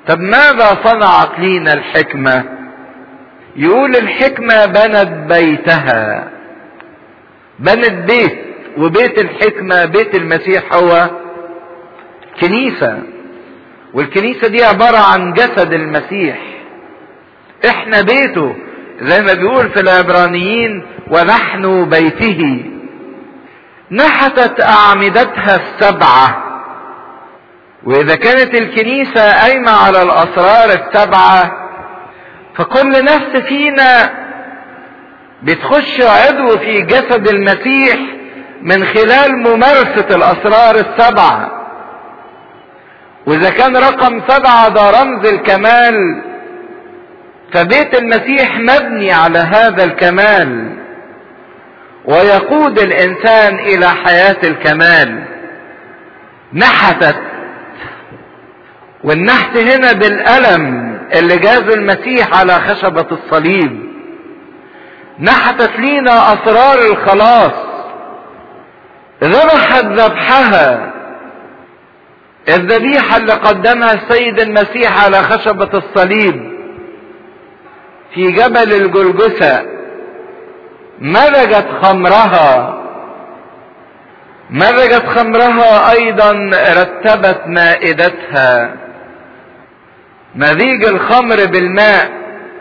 طب ماذا صنعت لينا الحكمة يقول الحكمة بنت بيتها بنت بيت وبيت الحكمة بيت المسيح هو كنيسة والكنيسة دي عبارة عن جسد المسيح احنا بيته زي ما بيقول في العبرانيين ونحن بيته نحتت اعمدتها السبعه واذا كانت الكنيسة قايمة على الاسرار السبعة فكل نفس فينا بتخش عضو في جسد المسيح من خلال ممارسة الاسرار السبعة واذا كان رقم سبعة ده رمز الكمال فبيت المسيح مبني على هذا الكمال ويقود الانسان الى حياة الكمال نحتت والنحت هنا بالألم اللي جاز المسيح على خشبة الصليب نحتت لينا أسرار الخلاص ذبحت ذبحها الذبيحة اللي قدمها السيد المسيح على خشبة الصليب في جبل الجلجثة مزجت خمرها مزجت خمرها ايضا رتبت مائدتها مزيج الخمر بالماء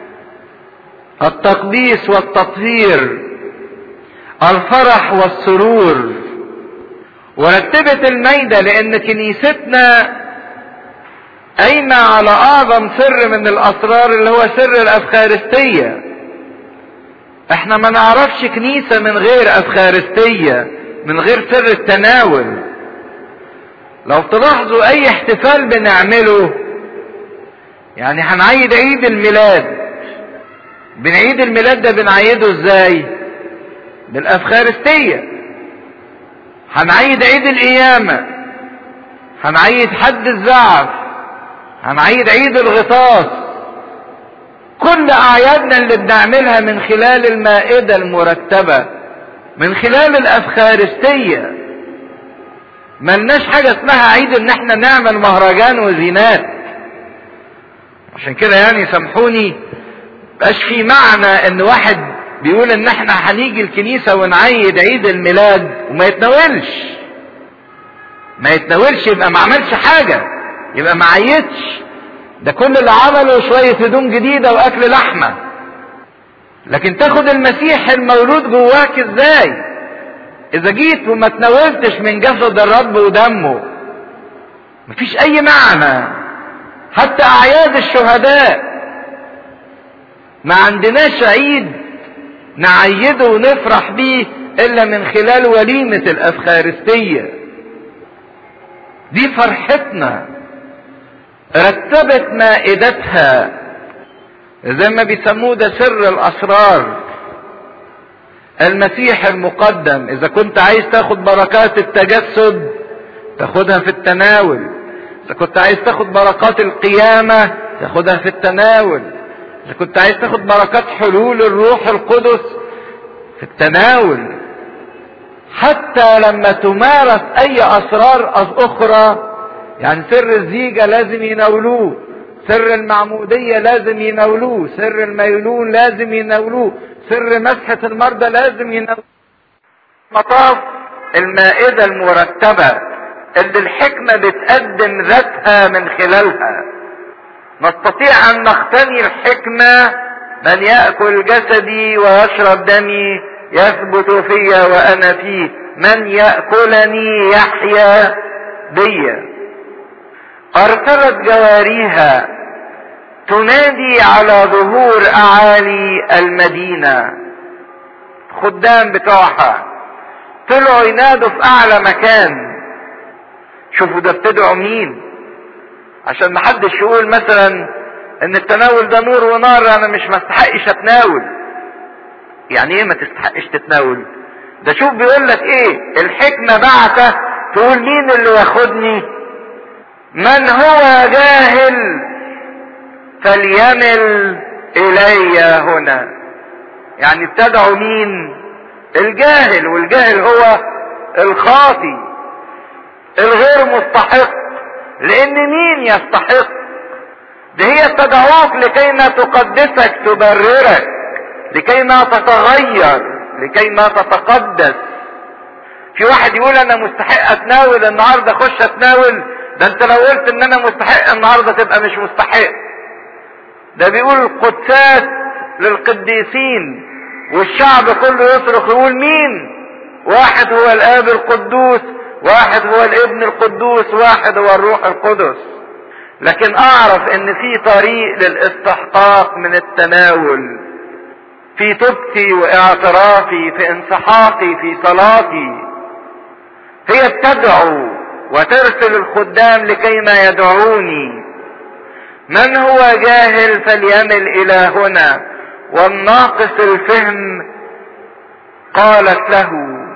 التقديس والتطهير الفرح والسرور ورتبت الميدة لان كنيستنا قايمة على اعظم سر من الاسرار اللي هو سر الافخارستية احنا ما نعرفش كنيسة من غير افخارستية من غير سر التناول لو تلاحظوا اي احتفال بنعمله يعني هنعيد عيد الميلاد بنعيد الميلاد ده بنعيده ازاي بالافخارستية هنعيد عيد القيامة هنعيد حد الزعف هنعيد عيد الغطاس كل اعيادنا اللي بنعملها من خلال المائدة المرتبة من خلال الافخارستية ملناش حاجة اسمها عيد ان احنا نعمل مهرجان وزينات عشان كده يعني سامحوني بقاش في معنى ان واحد بيقول ان احنا هنيجي الكنيسة ونعيد عيد الميلاد وما يتناولش ما يتناولش يبقى ما عملش حاجة يبقى ما عيدش ده كل اللي عمله شوية هدوم جديدة واكل لحمة لكن تاخد المسيح المولود جواك ازاي اذا جيت وما تناولتش من جسد الرب ودمه مفيش اي معنى حتى اعياد الشهداء ما عندناش عيد نعيده ونفرح بيه الا من خلال وليمة الافخارستية دي فرحتنا رتبت مائدتها زي ما بيسموه ده سر الاسرار المسيح المقدم اذا كنت عايز تاخد بركات التجسد تاخدها في التناول اذا كنت عايز تاخد بركات القيامة تاخدها في التناول اذا كنت عايز تاخد بركات حلول الروح القدس في التناول حتى لما تمارس اي اسرار اخرى يعني سر الزيجة لازم يناولوه سر المعمودية لازم يناولوه سر الميلون لازم يناولوه سر مسحة المرضى لازم يناولوه مطاف المائدة المرتبة اللي الحكمة بتقدم ذاتها من خلالها نستطيع ان نقتني الحكمة من يأكل جسدي ويشرب دمي يثبت في وانا فيه من يأكلني يحيا بي ارسلت جواريها تنادي على ظهور اعالي المدينة خدام بتوعها طلعوا ينادوا في اعلى مكان شوفوا ده بتدعوا مين عشان محدش يقول مثلا ان التناول ده نور ونار انا مش مستحقش اتناول يعني ايه ما تستحقش تتناول ده شوف بيقول لك ايه الحكمة بعته تقول مين اللي ياخدني من هو جاهل فليمل الي هنا يعني ابتدعوا مين الجاهل والجاهل هو الخاطي الغير مستحق لان مين يستحق ده هي تدعوك لكي ما تقدسك تبررك لكي ما تتغير لكي ما تتقدس في واحد يقول انا مستحق اتناول النهارده اخش اتناول ده انت لو قلت ان انا مستحق النهارده تبقى مش مستحق ده بيقول القدسات للقديسين والشعب كله يصرخ يقول مين واحد هو الاب القدوس واحد هو الابن القدوس واحد هو الروح القدس لكن اعرف ان في طريق للاستحقاق من التناول في توبتي واعترافي في انسحاقي في صلاتي هي بتدعو وترسل الخدام لكي ما يدعوني من هو جاهل فليمل الى هنا والناقص الفهم قالت له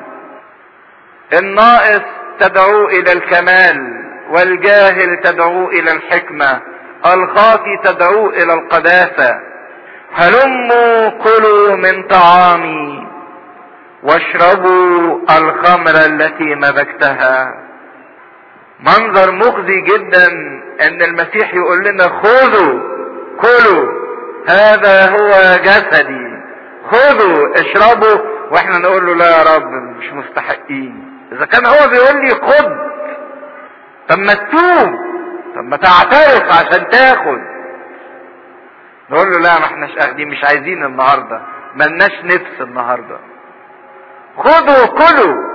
الناقص تدعو الى الكمال والجاهل تدعو الى الحكمة الخاطي تدعو الى القداسة هلموا كلوا من طعامي واشربوا الخمر التي مزجتها منظر مخزي جدا ان المسيح يقول لنا خذوا كلوا هذا هو جسدي خذوا اشربوا واحنا نقول له لا يا رب مش مستحقين اذا كان هو بيقول لي خد طب ما تتوب طب ما تعترف عشان تاخد نقول له لا ما احناش اخدين مش عايزين النهارده ملناش نفس النهارده خذوا كلوا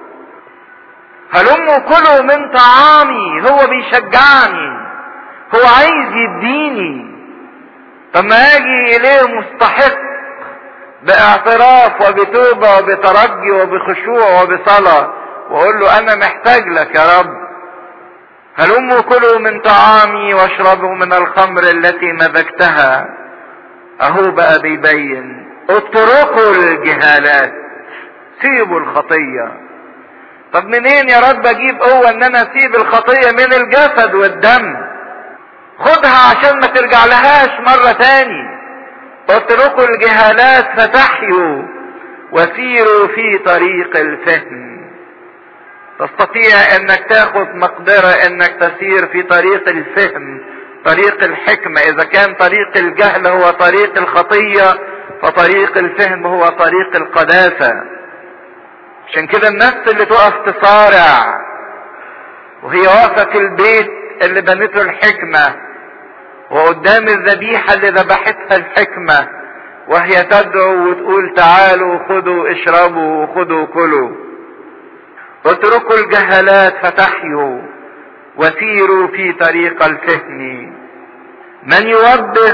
هلموا كلوا من طعامي هو بيشجعني هو عايز يديني طب ما اجي اليه مستحق باعتراف وبتوبه وبترجي وبخشوع وبصلاه واقول له انا محتاج لك يا رب هلموا كلوا من طعامي واشربوا من الخمر التي مزجتها اهو بقى بيبين اتركوا الجهالات سيبوا الخطية طب منين يا رب اجيب قوة ان انا اسيب الخطية من الجسد والدم خدها عشان ما ترجع لهاش مرة تاني اتركوا الجهالات فتحيوا وسيروا في طريق الفهم تستطيع انك تاخد مقدرة انك تسير في طريق الفهم طريق الحكمة اذا كان طريق الجهل هو طريق الخطية فطريق الفهم هو طريق القداسة عشان كده النفس اللي تقف تصارع وهي واقفة في البيت اللي بنته الحكمة وقدام الذبيحة اللي ذبحتها الحكمة وهي تدعو وتقول تعالوا خذوا اشربوا خذوا كلوا اتركوا الجهلات فتحيوا وسيروا في طريق الفهم من يوبخ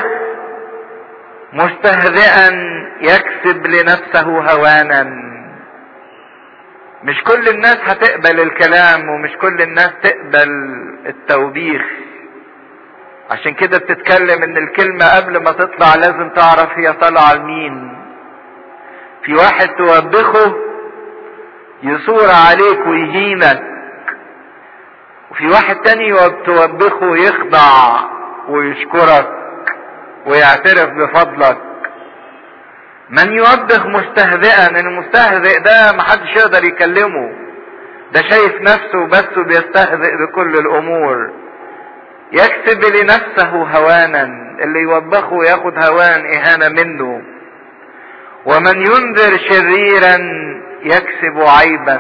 مستهزئا يكسب لنفسه هوانا مش كل الناس هتقبل الكلام ومش كل الناس تقبل التوبيخ عشان كده بتتكلم ان الكلمة قبل ما تطلع لازم تعرف هي طالعة لمين في واحد توبخه يصور عليك ويهينك وفي واحد تاني توبخه يخضع ويشكرك ويعترف بفضلك من يوبخ مستهزئا المستهزئ ده محدش يقدر يكلمه ده شايف نفسه بس بيستهزئ بكل الامور يكسب لنفسه هوانا اللي يوبخه ياخد هوان اهانة منه ومن ينذر شريرا يكسب عيبا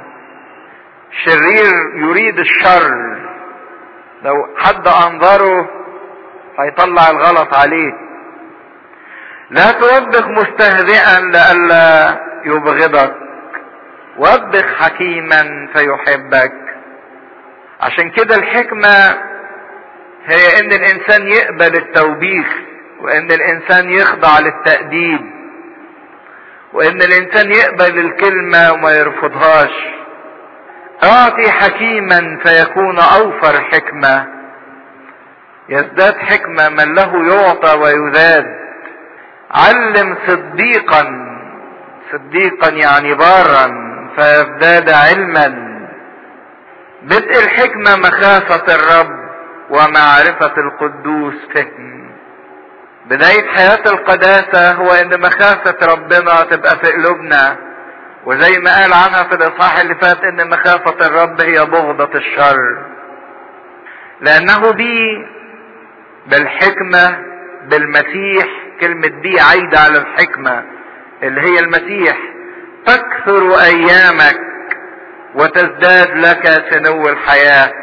شرير يريد الشر لو حد انظره هيطلع الغلط عليه لا توبخ مستهزئا لئلا يبغضك وبخ حكيما فيحبك عشان كده الحكمة هي ان الانسان يقبل التوبيخ وان الانسان يخضع للتأديب وان الانسان يقبل الكلمة وما يرفضهاش اعطي حكيما فيكون اوفر حكمة يزداد حكمة من له يعطى ويزاد علم صديقا صديقا يعني بارا فيزداد علما بدء الحكمة مخافة الرب ومعرفة القدوس فهم بداية حياة القداسة هو ان مخافة ربنا تبقى في قلوبنا وزي ما قال عنها في الاصحاح اللي فات ان مخافة الرب هي بغضة الشر لانه بي بالحكمة بالمسيح كلمة بي عايدة على الحكمة اللي هي المسيح تكثر ايامك وتزداد لك سنو الحياة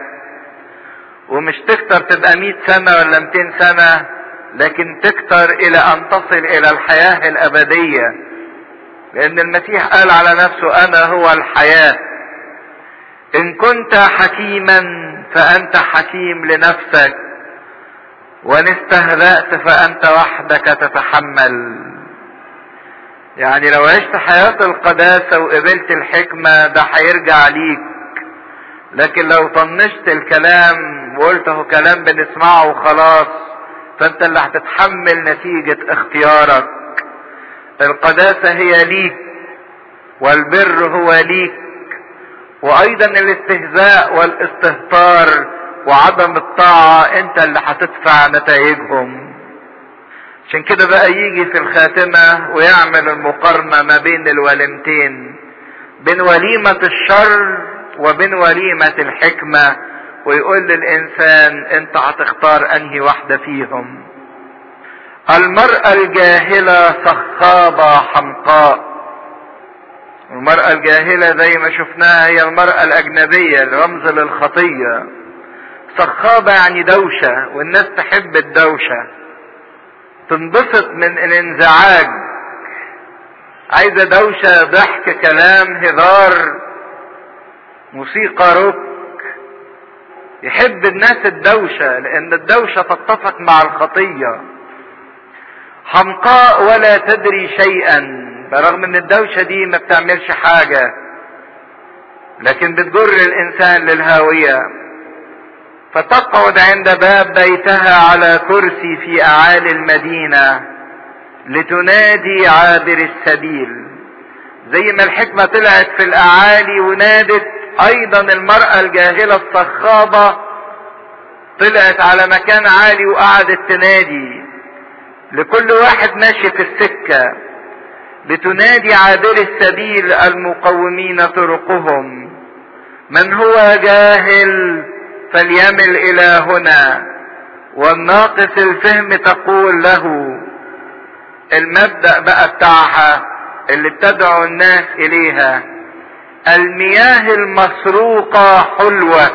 ومش تكتر تبقى مئة سنة ولا مئتين سنة لكن تكتر الى ان تصل الى الحياة الابدية لان المسيح قال على نفسه انا هو الحياة ان كنت حكيما فانت حكيم لنفسك وان استهزأت فانت وحدك تتحمل يعني لو عشت حياة القداسة وقبلت الحكمة ده هيرجع ليك لكن لو طنشت الكلام وقلت اهو كلام بنسمعه وخلاص فانت اللي هتتحمل نتيجة اختيارك القداسة هي ليك والبر هو ليك وايضا الاستهزاء والاستهتار وعدم الطاعة انت اللي هتدفع نتائجهم عشان كده بقى يجي في الخاتمة ويعمل المقارنة ما بين الوليمتين بين وليمة الشر وبين وليمة الحكمة ويقول للإنسان أنت هتختار أنهي واحدة فيهم المرأة الجاهلة صخابة حمقاء المرأة الجاهلة زي ما شفناها هي المرأة الأجنبية الرمز للخطية صخابة يعني دوشة والناس تحب الدوشة تنبسط من الانزعاج عايزة دوشة ضحك كلام هزار موسيقى روك يحب الناس الدوشة لان الدوشة تتفق مع الخطية حمقاء ولا تدري شيئا برغم ان الدوشة دي ما بتعملش حاجة لكن بتجر الانسان للهاوية فتقعد عند باب بيتها على كرسي في اعالي المدينة لتنادي عابر السبيل زي ما الحكمة طلعت في الاعالي ونادت ايضا المرأة الجاهلة الصخابة طلعت على مكان عالي وقعدت تنادي لكل واحد ماشي في السكة لتنادي عابر السبيل المقومين طرقهم من هو جاهل فليمل الى هنا والناقص الفهم تقول له المبدأ بقى بتاعها اللي بتدعو الناس اليها المياه المسروقة حلوة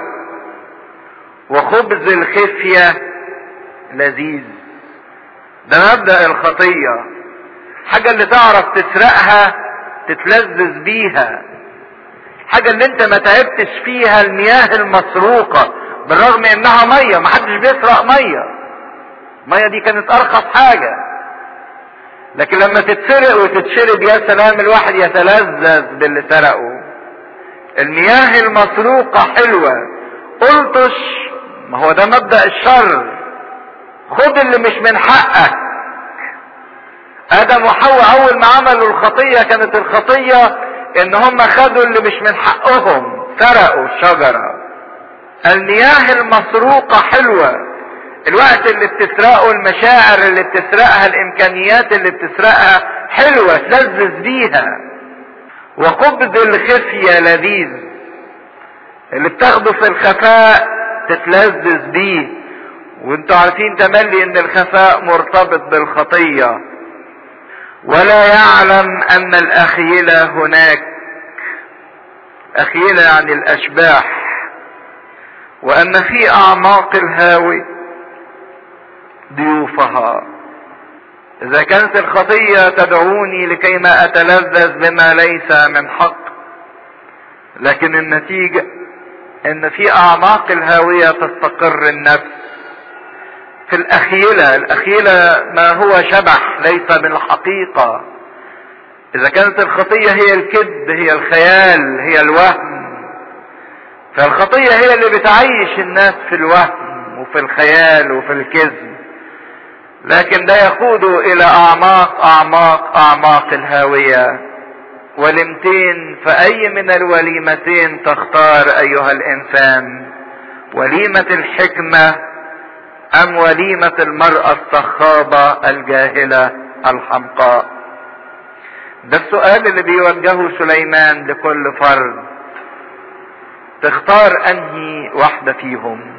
وخبز الخفية لذيذ ده مبدأ الخطية حاجة اللي تعرف تسرقها تتلذذ بيها حاجة اللي انت ما تعبتش فيها المياه المسروقة بالرغم انها مية ما حدش بيسرق مية المية دي كانت ارخص حاجة لكن لما تتسرق وتتشرب يا سلام الواحد يتلذذ باللي سرقه المياه المسروقة حلوة قلتش ما هو ده مبدأ الشر خد اللي مش من حقك ادم وحواء اول ما عملوا الخطية كانت الخطية ان هم خدوا اللي مش من حقهم سرقوا الشجرة المياه المسروقة حلوة الوقت اللي بتسرقه المشاعر اللي بتسرقها الامكانيات اللي بتسرقها حلوة تلذذ بيها وخبز الخفية لذيذ اللي بتاخده في الخفاء تتلذذ بيه وانتوا عارفين تملي ان الخفاء مرتبط بالخطية ولا يعلم ان الاخيلة هناك اخيلة يعني الاشباح وان في اعماق الهاوي ضيوفها اذا كانت الخطية تدعوني لكي ما اتلذذ بما ليس من حق لكن النتيجة ان في اعماق الهاوية تستقر النفس في الاخيلة الاخيلة ما هو شبح ليس بالحقيقة اذا كانت الخطية هي الكذب هي الخيال هي الوهم فالخطية هي اللي بتعيش الناس في الوهم وفي الخيال وفي الكذب لكن ده يقود الى اعماق اعماق اعماق الهاوية ولمتين فاي من الوليمتين تختار ايها الانسان وليمة الحكمة ام وليمة المرأة الصخابة الجاهلة الحمقاء ده السؤال اللي بيوجهه سليمان لكل فرد تختار انهي واحدة فيهم